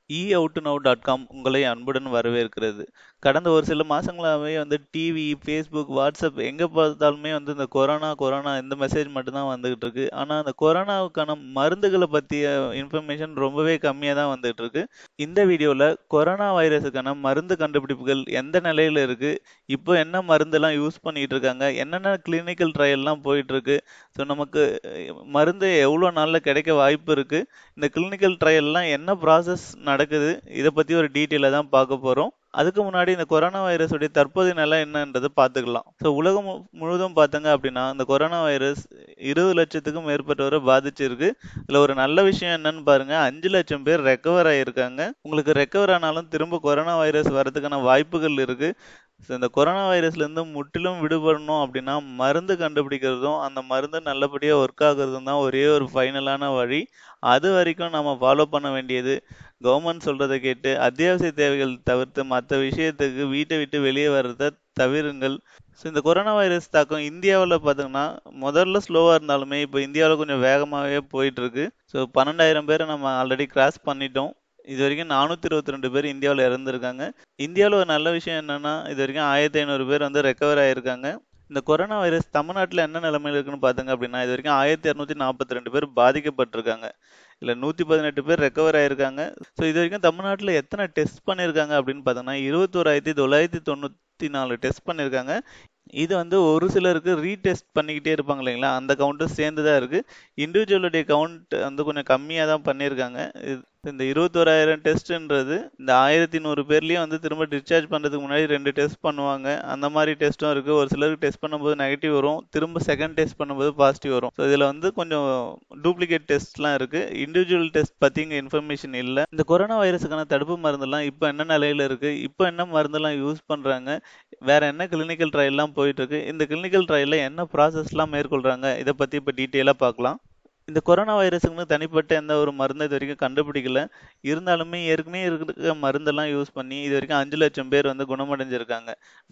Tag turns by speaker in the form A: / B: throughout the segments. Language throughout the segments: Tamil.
A: இ அவுட் நவ் டாட் காம் உங்களை அன்புடன் வரவேற்கிறது கடந்த ஒரு சில மாசங்களாவே வந்து டிவி ஃபேஸ்புக் வாட்ஸ்அப் எங்க பார்த்தாலுமே வந்து இந்த கொரோனா கொரோனா இந்த மெசேஜ் மட்டும்தான் வந்துகிட்டு இருக்கு ஆனா அந்த கொரோனாவுக்கான மருந்துகளை பத்திய இன்ஃபர்மேஷன் ரொம்பவே கம்மியா தான் வந்துகிட்டு இருக்கு இந்த வீடியோல கொரோனா வைரஸுக்கான மருந்து கண்டுபிடிப்புகள் எந்த நிலையில இருக்கு இப்போ என்ன மருந்தெல்லாம் யூஸ் பண்ணிட்டு இருக்காங்க என்னென்ன கிளினிக்கல் ட்ரையல்லாம் போயிட்டு இருக்கு ஸோ நமக்கு அஹ், மருந்து எவ்வளோ நாளில் கிடைக்க வாய்ப்பு இருக்கு இந்த கிளினிக்கல் ட்ரையல்லாம் என்ன ப்ராசஸ் நடக்குது இதை பற்றி ஒரு டீட்டெயிலாக தான் பார்க்க போகிறோம் அதுக்கு முன்னாடி இந்த கொரோனா வைரஸுடைய தற்போதைய நிலை என்னன்றதை பார்த்துக்கலாம் ஸோ உலகம் மு- முழுவதும் பார்த்தங்க அப்படின்னா இந்த கொரோனா வைரஸ் இருபது லட்சத்துக்கும் மேற்பட்டவரை பாதிச்சிருக்கு இதில் ஒரு நல்ல விஷயம் என்னன்னு பாருங்க அஞ்சு லட்சம் பேர் ரெக்கவர் ஆகியிருக்காங்க உங்களுக்கு ரெக்கவர் ஆனாலும் திரும்ப கொரோனா வைரஸ் வரதுக்கான வாய்ப்புகள் இருக்கு ஸோ இந்த கொரோனா வைரஸ்லேருந்து முற்றிலும் விடுபடணும் அப்படின்னா மருந்து கண்டுபிடிக்கிறதும் அந்த மருந்து நல்லபடியாக ஒர்க் ஆகுறதும் தான் ஒரே ஒரு ஃபைனலான வழி அது வரைக்கும் நம்ம ஃபாலோ பண்ண வேண்டியது கவர்மெண்ட் சொல்றதை கேட்டு அத்தியாவசிய தேவைகள் தவிர்த்து மற்ற விஷயத்துக்கு வீட்டை விட்டு வெளியே வர்றதை தவிருங்கள் ஸோ இந்த கொரோனா வைரஸ் தாக்கம் இந்தியாவில் பார்த்தீங்கன்னா முதல்ல ஸ்லோவாக இருந்தாலுமே இப்போ இந்தியாவில் கொஞ்சம் வேகமாகவே போயிட்டு இருக்கு ஸோ பன்னெண்டாயிரம் பேரை நம்ம ஆல்ரெடி கிராஸ் பண்ணிட்டோம் இது வரைக்கும் நானூற்றி இருபத்தி ரெண்டு பேர் இந்தியாவில் இறந்துருக்காங்க இந்தியாவில் ஒரு நல்ல விஷயம் என்னன்னா இது வரைக்கும் ஆயிரத்தி ஐநூறு பேர் வந்து ரெக்கவர் ஆயிருக்காங்க இந்த கொரோனா வைரஸ் தமிழ்நாட்டில் என்ன நிலைமையில இருக்குன்னு பார்த்தங்க அப்படின்னா இது வரைக்கும் ஆயிரத்தி இரநூத்தி நாற்பத்தி ரெண்டு பேர் பாதிக்கப்பட்டிருக்காங்க இல்லை நூற்றி பதினெட்டு பேர் ரெக்கவர் ஆயிருக்காங்க ஸோ இது வரைக்கும் தமிழ்நாட்டில் எத்தனை டெஸ்ட் பண்ணியிருக்காங்க அப்படின்னு பார்த்தோம்னா இருபத்தோராயிரத்தி தொள்ளாயிரத்தி தொண்ணூற்றி நாலு டெஸ்ட் பண்ணியிருக்காங்க இது வந்து ஒரு சிலருக்கு ரீடெஸ்ட் பண்ணிக்கிட்டே இருப்பாங்க இல்லைங்களா அந்த கவுண்ட்டும் சேர்ந்து தான் இருக்கு இண்டிவிஜுவலுடைய கவுண்ட் வந்து கொஞ்சம் கம்மியாக தான் பண்ணியிருக்காங்க இது- இந்த இருபத்தோராயிரம் டெஸ்ட்ன்றது இந்த ஆயிரத்தி நூறு பேர்லயும் வந்து திரும்ப டிஸ்சார்ஜ் பண்றதுக்கு முன்னாடி ரெண்டு டெஸ்ட் பண்ணுவாங்க அந்த மாதிரி டெஸ்ட்டும் இருக்கு ஒரு சிலருக்கு டெஸ்ட் பண்ணும்போது நெகட்டிவ் வரும் திரும்ப செகண்ட் டெஸ்ட் பண்ணும்போது பாசிட்டிவ் வரும் ஸோ இதுல வந்து கொஞ்சம் டூப்ளிகேட் டெஸ்ட்லாம் இருக்கு இண்டிவிஜுவல் டெஸ்ட் பத்தி இங்க இன்ஃபர்மேஷன் இல்ல இந்த கொரோனா வைரஸுக்கான தடுப்பு மருந்தெல்லாம் இப்போ என்ன நிலையில இருக்கு இப்போ என்ன மருந்தெல்லாம் யூஸ் பண்றாங்க வேற என்ன கிளினிக்கல் ட்ரையல்லாம் போயிட்டு இருக்கு இந்த கிளினிக்கல் ட்ரையல்ல என்ன ப்ராசஸ்லாம் மேற்கொள்றாங்க இதை பத்தி இப்போ டீட்டெயிலாக பார்க்கலாம் இந்த கொரோனா வைரஸுக்குன்னு தனிப்பட்ட எந்த ஒரு மருந்து இது வரைக்கும் கண்டுபிடிக்கல இருந்தாலுமே ஏற்கனவே இருக்கிற மருந்தெல்லாம் யூஸ் பண்ணி இது வரைக்கும் அஞ்சு லட்சம் பேர் வந்து குணமடைஞ்சிருக்காங்க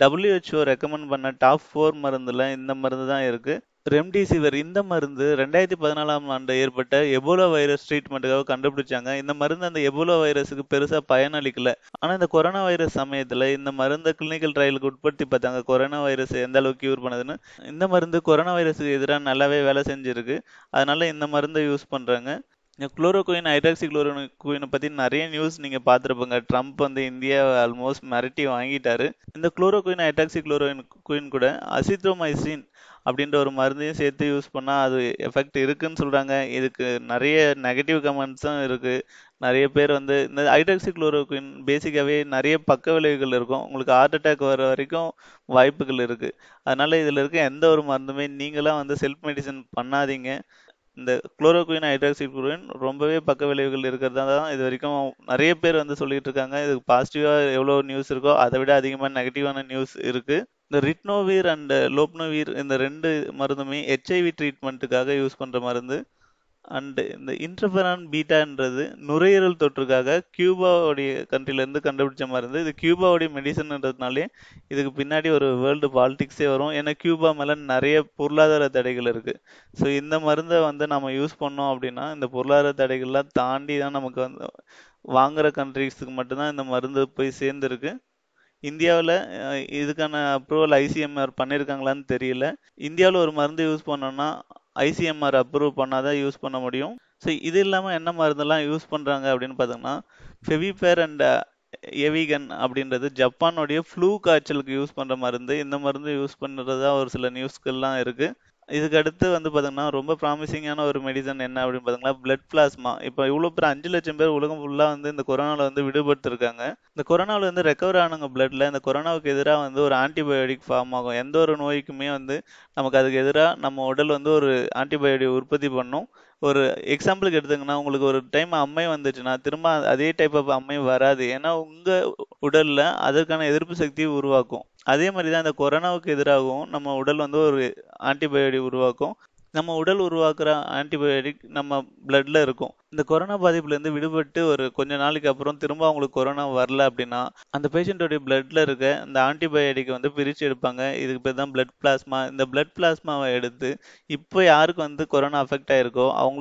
A: WHO ரெக்கமெண்ட் பண்ண டாப் ஃபோர் மருந்துல இந்த மருந்து தான் இருக்கு ரெம்டிசிவர் இந்த மருந்து ரெண்டாயிரத்தி பதினாலாம் ஆண்டு ஏற்பட்ட எபோலா வைரஸ் ட்ரீட்மெண்ட்டுக்காக கண்டுபிடிச்சாங்க இந்த மருந்து அந்த எபோலா வைரஸுக்கு பெருசா பயனளிக்கல ஆனா இந்த கொரோனா வைரஸ் சமயத்துல இந்த மருந்தை கிளினிக்கல் ட்ரையலுக்கு உட்படுத்தி பார்த்தாங்க கொரோனா வைரஸ் எந்த அளவுக்கு கியூர் பண்ணுதுன்னு இந்த மருந்து கொரோனா வைரஸுக்கு எதிராக நல்லாவே வேலை செஞ்சிருக்கு அதனால இந்த மருந்தை யூஸ் பண்றாங்க இந்த குளோரோகுயின் ஹைட்ராக்சி குளோரோகுயினை பத்தி நிறைய நியூஸ் நீங்க பார்த்திருப்பீங்க ட்ரம்ப் வந்து இந்தியா ஆல்மோஸ்ட் மிரட்டி வாங்கிட்டாரு இந்த குளோரோகுயின் ஹைட்ராக்சி குளோரோயின் குயின் கூட அசித்ரோமைசின் அப்படின்ற ஒரு மருந்தையும் சேர்த்து யூஸ் பண்ணா அது எஃபெக்ட் இருக்குன்னு சொல்றாங்க இதுக்கு நிறைய நெகட்டிவ் கமெண்ட்ஸும் இருக்கு நிறைய பேர் வந்து இந்த ஹைட்ராக்சி குளோரோகுயின் பேசிக்காவே நிறைய பக்க விளைவுகள் இருக்கும் உங்களுக்கு ஹார்ட் அட்டாக் வர வரைக்கும் வாய்ப்புகள் இருக்கு அதனால இதுல இருக்க எந்த ஒரு மருந்துமே நீங்களாம் வந்து செல்ஃப் மெடிசன் பண்ணாதீங்க இந்த குளோரோகுயின் ஹைட்ராக்சி குளோரின் ரொம்பவே பக்க விளைவுகள் இருக்கிறதா தான் இது வரைக்கும் நிறைய பேர் வந்து சொல்லிட்டு இருக்காங்க இதுக்கு பாசிட்டிவா எவ்வளோ நியூஸ் இருக்கோ அதை விட அதிகமாக நெகட்டிவான நியூஸ் இருக்கு இந்த ரிட்னோவீர் அண்ட் லோப்னோவீர் இந்த ரெண்டு மருந்துமே ஹெச்ஐவி ட்ரீட்மெண்ட்டுக்காக யூஸ் பண்ற மருந்து அண்ட் இந்த இன்டர்ஃபெரான் பீட்டான்றது நுரையீரல் தொற்றுக்காக கியூபாவுடைய கண்ட்ரில இருந்து கண்டுபிடிச்ச மருந்து இது கியூபாவுடைய மெடிசன்ன்றதுனாலே இதுக்கு பின்னாடி ஒரு வேர்ல்டு பாலிடிக்ஸே வரும் ஏன்னா கியூபா மேல நிறைய பொருளாதார தடைகள் இருக்கு ஸோ இந்த மருந்தை வந்து நம்ம யூஸ் பண்ணோம் அப்படின்னா இந்த பொருளாதார தடைகள்லாம் தாண்டி தான் நமக்கு வந்து வாங்குற கண்ட்ரிஸ்க்கு மட்டும்தான் இந்த மருந்து போய் சேர்ந்துருக்கு இந்தியாவில் இதுக்கான அப்ரூவல் ஐசிஎம்ஆர் பண்ணியிருக்காங்களான்னு தெரியல இந்தியாவில் ஒரு மருந்து யூஸ் பண்ணோம்னா ஐசிஎம்ஆர் அப்ரூவ் பண்ணாதான் யூஸ் பண்ண முடியும் ஸோ இது இல்லாமல் என்ன மருந்தெல்லாம் யூஸ் பண்ணுறாங்க அப்படின்னு பார்த்தோம்னா ஃபெவிபேர் அண்ட் எவிகன் அப்படின்றது ஜப்பானுடைய ஃப்ளூ காய்ச்சலுக்கு யூஸ் பண்ணுற மருந்து இந்த மருந்து யூஸ் பண்ணுறதா ஒரு சில நியூஸ்கள்லாம் இருக்கு இதுக்கு அடுத்து வந்து பார்த்தீங்கன்னா ரொம்ப ப்ராமிசிங்கான ஒரு மெடிசன் என்ன அப்படின்னு பார்த்தீங்கன்னா பிளட் பிளாஸ்மா இப்போ இவ்வளோ பேர் அஞ்சு லட்சம் பேர் உலகம் ஃபுல்லாக வந்து இந்த கொரோனாவில் வந்து விடுபட்டிருக்காங்க இந்த கொரோனாவில் வந்து ரெக்கவர் ஆனவங்க பிளட்ல இந்த கொரோனாவுக்கு எதிராக வந்து ஒரு ஆன்டிபயோட்டிக் ஃபார்ம் ஆகும் எந்த ஒரு நோய்க்குமே வந்து நமக்கு அதுக்கு எதிராக நம்ம உடல் வந்து ஒரு ஆன்டிபயோட்டிக் உற்பத்தி பண்ணும் ஒரு எக்ஸாம்பிளுக்கு எடுத்துங்கன்னா உங்களுக்கு ஒரு டைம் அம்மை வந்துச்சுன்னா திரும்ப அதே டைப் ஆஃப் அம்மை வராது ஏன்னா உங்க உடல்ல அதற்கான எதிர்ப்பு சக்தியை உருவாக்கும் அதே மாதிரி தான் இந்த கொரோனாவுக்கு எதிராகவும் நம்ம உடல் வந்து ஒரு ஆன்டிபயோட்டிக் உருவாக்கும் நம்ம உடல் உருவாக்குற ஆன்டிபயோட்டிக் நம்ம பிளட்ல இருக்கும் இந்த கொரோனா பாதிப்புல இருந்து விடுபட்டு ஒரு கொஞ்ச நாளைக்கு அப்புறம் திரும்ப அவங்களுக்கு கொரோனா வரல அப்படின்னா அந்த பேஷண்டோடைய பிளட்ல இருக்க இந்த ஆன்டிபயோட்டிக் வந்து பிரிச்சு எடுப்பாங்க இதுக்கு பேர் தான் பிளட் பிளாஸ்மா இந்த பிளட் பிளாஸ்மாவை எடுத்து இப்போ யாருக்கு வந்து கொரோனா அஃபெக்ட் ஆயிருக்கோ அவங்களுடைய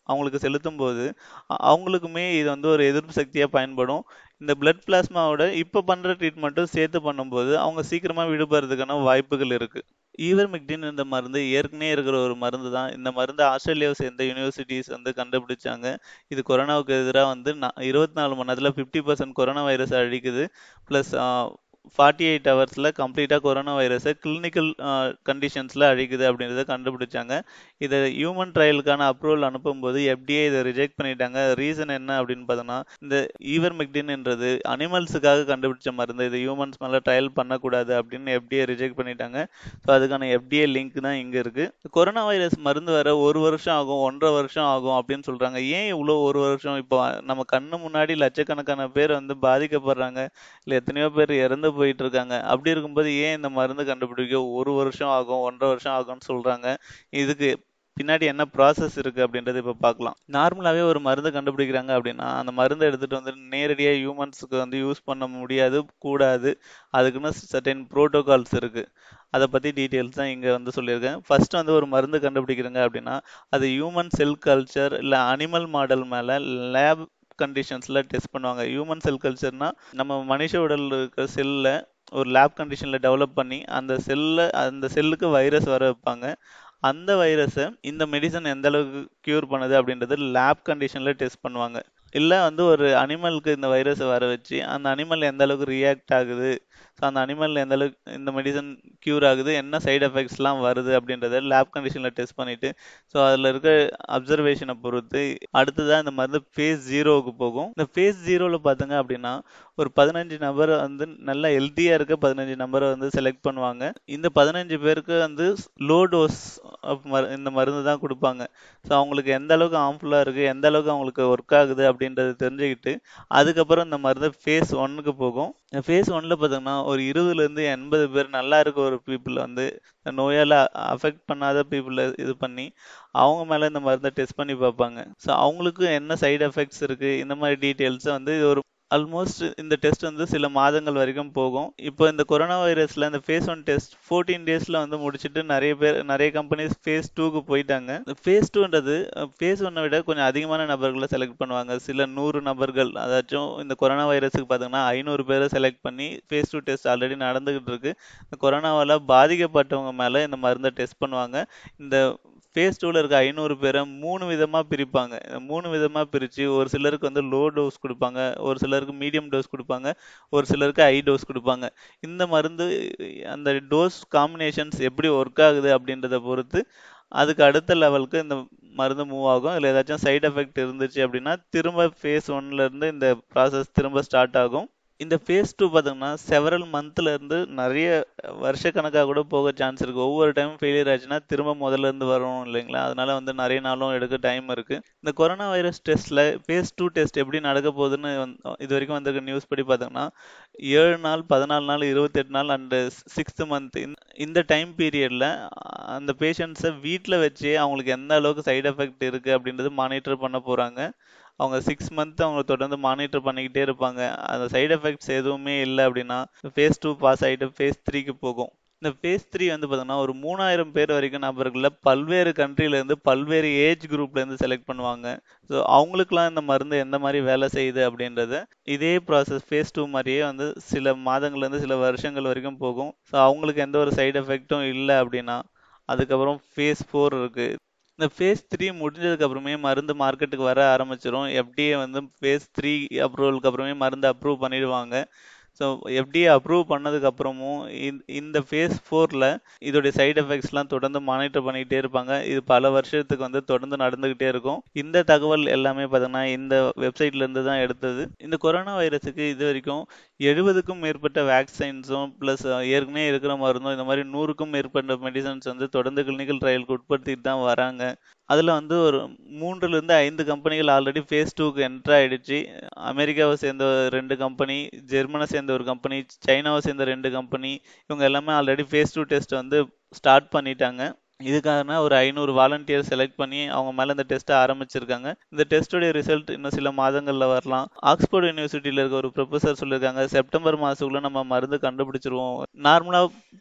A: அவங்களுக்கு செலுத்தும் போது அ- அவங்களுக்குமே இது வந்து ஒரு எதிர்ப்பு சக்தியா பயன்படும் இந்த பிளட் பிளாஸ்மாவோட இப்ப பண்ற ட்ரீட்மெண்ட்டும் சேர்த்து பண்ணும்போது அவங்க சீக்கிரமா விடுபடுறதுக்கான வாய்ப்புகள் இருக்கு ஈவர்மெக்டின் இந்த மருந்து ஏற்கனவே இருக்கிற ஒரு மருந்து தான் இந்த மருந்து ஆஸ்திரேலியாவை சேர்ந்த யூனிவர்சிட்டிஸ் வந்து கண்டுபிடிச்சாங்க இது கொரோனாவுக்கு எதிராக வந்து இருபத்தி நாலு மணி நேரத்தில் ஃபிஃப்டி பர்சன்ட் கொரோனா வைரஸ் அழிக்குது ப்ளஸ் ஃபார்ட்டி எயிட் ஹவர்ஸில் கம்ப்ளீட்டாக கொரோனா வைரஸை கிளினிக்கல் கண்டிஷன்ஸில் அழிக்குது அப்படின்றத கண்டுபிடிச்சாங்க இதை ஹியூமன் ட்ரையலுக்கான அப்ரூவல் அனுப்பும்போது எஃப்டிஏ இதை ரிஜெக்ட் பண்ணிட்டாங்க ரீசன் என்ன அப்படின்னு பார்த்தோன்னா இந்த ஈவர்மெக்டின்ன்றது அனிமல்ஸுக்காக கண்டுபிடிச்ச மருந்து இது ஹியூமன்ஸ் மேலே ட்ரையல் பண்ணக்கூடாது அப்படின்னு எஃப்டிஏ ரிஜெக்ட் பண்ணிட்டாங்க ஸோ அதுக்கான எஃப்டிஏ லிங்க் தான் இங்கே இருக்கு கொரோனா வைரஸ் மருந்து வர ஒரு வருஷம் ஆகும் ஒன்றரை வருஷம் ஆகும் அப்படின்னு சொல்றாங்க ஏன் இவ்வளோ ஒரு வருஷம் இப்போ நம்ம கண்ணு முன்னாடி லட்சக்கணக்கான பேர் வந்து பாதிக்கப்படுறாங்க இல்லை எத்தனையோ பேர் இறந்து போயிட்டு இருக்காங்க அப்படி இருக்கும்போது ஏன் இந்த மருந்து கண்டுபிடிக்க ஒரு வருஷம் ஆகும் ஒன்றரை வருஷம் ஆகும்னு சொல்றாங்க இதுக்கு பின்னாடி என்ன ப்ராசஸ் இருக்கு அப்படின்றத இப்போ பார்க்கலாம் நார்மலாகவே ஒரு மருந்து கண்டுபிடிக்கிறாங்க அப்படின்னா அந்த மருந்தை எடுத்துட்டு வந்து நேரடியாக ஹியூமன்ஸுக்கு வந்து யூஸ் பண்ண முடியாது கூடாது அதுக்குன்னு சர்டன் ப்ரோட்டோகால்ஸ் இருக்கு அதை பற்றி டீட்டெயில்ஸ் தான் இங்கே வந்து சொல்லியிருக்கேன் ஃபர்ஸ்ட் வந்து ஒரு மருந்து கண்டுபிடிக்கிறாங்க அப்படின்னா அது ஹியூமன் செல் கல்ச்சர் இல்லை அனிமல் மாடல் மேலே லேப் கண்டிஷன்ஸில் டெஸ்ட் பண்ணுவாங்க ஹியூமன் செல் கல்ச்சர்னா நம்ம மனுஷ உடலில் இருக்கிற செல்லில் ஒரு லேப் கண்டிஷனில் டெவலப் பண்ணி அந்த செல்லை அந்த செல்லுக்கு வைரஸ் வர வைப்பாங்க அந்த வைரஸை இந்த மெடிசன் எந்த அளவுக்கு க்யூர் பண்ணுது அப்படின்றது லேப் கண்டிஷனில் டெஸ்ட் பண்ணுவாங்க இல்லை வந்து ஒரு அனிமலுக்கு இந்த வைரஸை வர வச்சு அந்த அனிமல் எந்த அளவுக்கு ரியாக்ட் ஆகுது ஸோ அந்த அனிமல் எந்த அளவுக்கு இந்த மெடிசன் க்யூர் ஆகுது என்ன சைடு எஃபெக்ட்ஸ்லாம் வருது அப்படின்றத லேப் கண்டிஷனில் டெஸ்ட் பண்ணிட்டு ஸோ அதில் இருக்க அப்சர்வேஷனை பொறுத்து அடுத்ததான் இந்த மருந்து ஃபேஸ் ஜீரோவுக்கு போகும் இந்த ஃபேஸ் ஜீரோவில் பார்த்தீங்க அப்படின்னா ஒரு பதினஞ்சு நபர் வந்து நல்லா ஹெல்த்தியாக இருக்க பதினஞ்சு நபரை வந்து செலக்ட் பண்ணுவாங்க இந்த பதினஞ்சு பேருக்கு வந்து லோ டோஸ் இந்த மருந்து தான் கொடுப்பாங்க ஸோ அவங்களுக்கு எந்த அளவுக்கு ஹார்ம்ஃபுல்லாக இருக்குது எந்த அளவுக்கு அவங்களுக்கு ஒர்க் ஆகுது அப்படின்றத தெரிஞ்சுக்கிட்டு அதுக்கப்புறம் இந்த மருந்து ஃபேஸ் ஒன்னுக்கு போகும் ஃபேஸ் ஒன்ல பார்த்தீங்கன்னா ஒரு இருபதுலேருந்து எண்பது பேர் நல்லா இருக்க ஒரு பீப்புள் வந்து இந்த நோயால் அஃபெக்ட் பண்ணாத பீப்புளை இது பண்ணி அவங்க மேலே இந்த மருந்தை டெஸ்ட் பண்ணி பார்ப்பாங்க ஸோ அவங்களுக்கு என்ன சைடு எஃபெக்ட்ஸ் இருக்குது இந்த மாதிரி டீட்டெயில்ஸை வந்து இது ஒரு ஆல்மோஸ்ட் இந்த டெஸ்ட் வந்து சில மாதங்கள் வரைக்கும் போகும் இப்போ இந்த கொரோனா வைரஸ்ல இந்த ஃபேஸ் ஒன் டெஸ்ட் ஃபோர்டீன் டேஸ்ல வந்து முடிச்சுட்டு நிறைய பேர் நிறைய கம்பெனிஸ் ஃபேஸ் டூக்கு போயிட்டாங்க இந்த ஃபேஸ் டூன்றது ஃபேஸ் ஒன்னை விட கொஞ்சம் அதிகமான நபர்களை செலக்ட் பண்ணுவாங்க சில நூறு நபர்கள் அதாச்சும் இந்த கொரோனா வைரஸுக்கு பார்த்தீங்கன்னா ஐநூறு பேரை செலக்ட் பண்ணி ஃபேஸ் டூ டெஸ்ட் ஆல்ரெடி நடந்துகிட்டு இருக்கு இந்த கொரோனாவால் பாதிக்கப்பட்டவங்க மேலே இந்த மருந்தை டெஸ்ட் பண்ணுவாங்க இந்த ஃபேஸ் டூவில் இருக்க ஐநூறு பேரை மூணு விதமாக பிரிப்பாங்க இந்த மூணு விதமாக பிரித்து ஒரு சிலருக்கு வந்து லோ டோஸ் கொடுப்பாங்க ஒரு சிலருக்கு மீடியம் டோஸ் கொடுப்பாங்க ஒரு சிலருக்கு ஹை டோஸ் கொடுப்பாங்க இந்த மருந்து அந்த டோஸ் காம்பினேஷன்ஸ் எப்படி ஒர்க் ஆகுது அப்படின்றத பொறுத்து அதுக்கு அடுத்த லெவலுக்கு இந்த மருந்து மூவ் ஆகும் இல்லை ஏதாச்சும் சைடு எஃபெக்ட் இருந்துச்சு அப்படின்னா திரும்ப ஃபேஸ் ஒன்லேருந்து இந்த ப்ராசஸ் திரும்ப ஸ்டார்ட் ஆகும் இந்த ஃபேஸ் டூ பார்த்தோம்னா செவரல் மந்த்ல இருந்து நிறைய வருஷக்கணக்காக கூட போக சான்ஸ் இருக்கு ஒவ்வொரு டைம் ஃபெயிலியர் ஆச்சுன்னா திரும்ப முதல்ல இருந்து வரும் இல்லைங்களா அதனால வந்து நிறைய நாளும் எடுக்க டைம் இருக்கு இந்த கொரோனா வைரஸ் டெஸ்ட்ல ஃபேஸ் டூ டெஸ்ட் எப்படி நடக்க போகுதுன்னு இது வரைக்கும் வந்திருக்க நியூஸ் படி பார்த்தோம்னா ஏழு நாள் பதினாலு நாள் இருபத்தெட்டு நாள் அண்ட் சிக்ஸ்த் மந்த் இந்த டைம் பீரியட்ல அந்த பேஷண்ட்ஸை வீட்டில் வச்சு அவங்களுக்கு எந்த அளவுக்கு சைடு எஃபெக்ட் இருக்கு அப்படின்றது மானிட்டர் பண்ண போறாங்க அவங்க சிக்ஸ் மந்த் அவங்க தொடர்ந்து மானிட்டர் பண்ணிக்கிட்டே இருப்பாங்க அந்த சைடு எஃபெக்ட்ஸ் எதுவுமே இல்லை அப்படின்னா ஃபேஸ் டூ பாஸ் ஆகிட்டு ஃபேஸ் த்ரீக்கு போகும் இந்த ஃபேஸ் த்ரீ வந்து பார்த்தோம்னா ஒரு மூணாயிரம் பேர் வரைக்கும் நபர்களில் பல்வேறு கண்ட்ரிலேருந்து பல்வேறு ஏஜ் குரூப்லேருந்து செலக்ட் பண்ணுவாங்க ஸோ அவங்களுக்குலாம் இந்த மருந்து எந்த மாதிரி வேலை செய்யுது அப்படின்றத இதே ப்ராசஸ் ஃபேஸ் டூ மாதிரியே வந்து சில மாதங்கள்லேருந்து சில வருஷங்கள் வரைக்கும் போகும் ஸோ அவங்களுக்கு எந்த ஒரு சைடு எஃபெக்ட்டும் இல்லை அப்படின்னா அதுக்கப்புறம் ஃபேஸ் ஃபோர் இருக்குது இந்த ஃபேஸ் த்ரீ முடிஞ்சதுக்கு அப்புறமே மருந்து மார்க்கெட்டுக்கு வர ஆரம்பிச்சிடும் எஃப்டிஏ வந்து ஃபேஸ் த்ரீ அப்ரூவலுக்கு அப்புறமே மருந்து அப்ரூவ் பண்ணிடுவாங்க ஸோ எஃப்டிஏ அப்ரூவ் பண்ணதுக்கு அப்புறமும் இந்த ஃபேஸ் ஃபோரில் இதோடைய சைடு எஃபெக்ட்ஸ்லாம் தொடர்ந்து மானிட்டர் பண்ணிக்கிட்டே இருப்பாங்க இது பல வருஷத்துக்கு வந்து தொடர்ந்து நடந்துக்கிட்டே இருக்கும் இந்த தகவல் எல்லாமே பார்த்தோன்னா இந்த வெப்சைட்லேருந்து தான் எடுத்தது இந்த கொரோனா வைரஸுக்கு இது வரைக்கும் எழுபதுக்கும் மேற்பட்ட வேக்சின்ஸும் ப்ளஸ் ஏற்கனவே இருக்கிற மருந்தும் இந்த மாதிரி நூறுக்கும் மேற்பட்ட மெடிசன்ஸ் வந்து தொடர்ந்து கிளினிக்கல் ட்ரையலுக்கு உட்படுத்திட்டு தான் வராங்க அதில் வந்து ஒரு மூன்றுலேருந்து ஐந்து கம்பெனிகள் ஆல்ரெடி ஃபேஸ் டூக்கு என்ட்ரு ஆகிடுச்சு அமெரிக்காவை சேர்ந்த ரெண்டு கம்பெனி ஜெர்மனை சேர்ந்த ஒரு கம்பெனி சைனாவை சேர்ந்த ரெண்டு கம்பெனி இவங்க எல்லாமே ஆல்ரெடி ஃபேஸ் டூ டெஸ்ட் வந்து ஸ்டார்ட் பண்ணிட்டாங்க இதுக்காக ஒரு ஐநூறு வாலண்டியர் செலக்ட் பண்ணி அவங்க மேலே இந்த டெஸ்ட்டை ஆரம்பிச்சிருக்காங்க இந்த டெஸ்ட்டுடைய ரிசல்ட் இன்னும் சில மாதங்களில் வரலாம் ஆக்ஸ்போர்ட் யூனிவர்சிட்டியில் இருக்க ஒரு ப்ரொஃபஸர் சொல்லியிருக்காங்க செப்டம்பர் மாதத்துக்குள்ளே நம்ம மருந்து கண்டுபிடிச்சிருவோம் நார்மலாக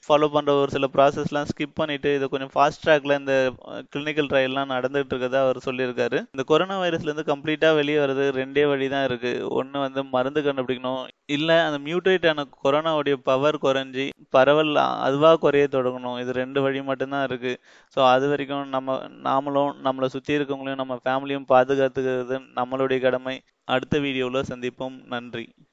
A: ஃபாலோ பண்ற ஒரு சில ப்ராசஸ்லாம் ஸ்கிப் பண்ணிட்டு இதை கொஞ்சம் ஃபாஸ்ட் ட்ராக்ல இந்த கிளினிக்கல் ட்ரையல்லாம் நடந்துட்டு இருக்கதா அவர் சொல்லியிருக்காரு இந்த கொரோனா வைரஸ்ல இருந்து கம்ப்ளீட்டா வெளியே வர்றது ரெண்டே வழி தான் இருக்கு ஒன்னு வந்து மருந்து கண்டுபிடிக்கணும் இல்ல அந்த மியூட்டேட் ஆன கொரோனாவுடைய பவர் குறைஞ்சி பரவல் அதுவா குறைய தொடங்கணும் இது ரெண்டு வழி மட்டும்தான் இருக்கு ஸோ அது வரைக்கும் நம்ம நாமளும் நம்மளை சுத்தி இருக்கவங்களையும் நம்ம ஃபேமிலியும் பாதுகாத்துக்கிறது நம்மளுடைய கடமை அடுத்த வீடியோவில் சந்திப்போம் நன்றி